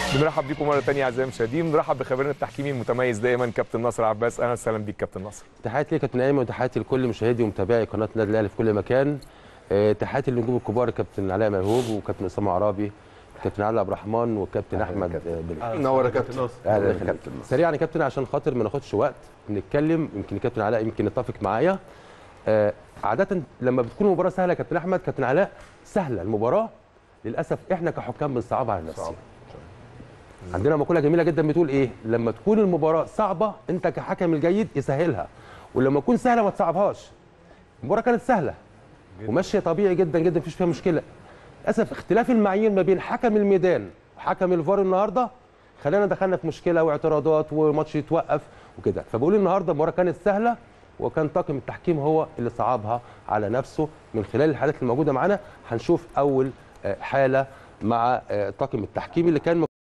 بنرحب بيكم مره ثانيه اعزائي المشاهدين بنرحب بخبيرنا التحكيمي المتميز دايما كابتن ناصر عباس اهلا وسهلا بيك كابتن ناصر تحياتي ليك كابتن ايمن وتحياتي لكل مشاهدي ومتابعي قناه النادي الاهلي في كل مكان آه، تحياتي للنجوم الكبار كابتن علاء ميهوب وكابتن اسامه عرابي كابتن علي عبد الرحمن وكابتن احمد آه، بن منور يا كابتن اهلا يا كابتن سريعا يا كابتن عشان خاطر ما ناخدش وقت نتكلم يمكن الكابتن علاء يمكن يتفق معايا آه، عاده لما بتكون المباراه سهله يا كابتن احمد كابتن علاء سهله المباراه للاسف احنا كحكام بنصعبها على نفسنا عندنا مقوله جميله جدا بتقول ايه لما تكون المباراه صعبه انت كحكم الجيد يسهلها ولما تكون سهله ما تصعبهاش المباراه كانت سهله وماشيه طبيعي جدا جدا مفيش فيها مشكله للاسف اختلاف المعايير ما بين حكم الميدان وحكم الفار النهارده خلانا دخلنا في مشكله واعتراضات وماتش يتوقف وكده فبقول النهارده المباراه كانت سهله وكان طاقم التحكيم هو اللي صعبها على نفسه من خلال الحالات الموجوده معانا هنشوف اول آه، حاله مع آه، طاقم التحكيم اللي كان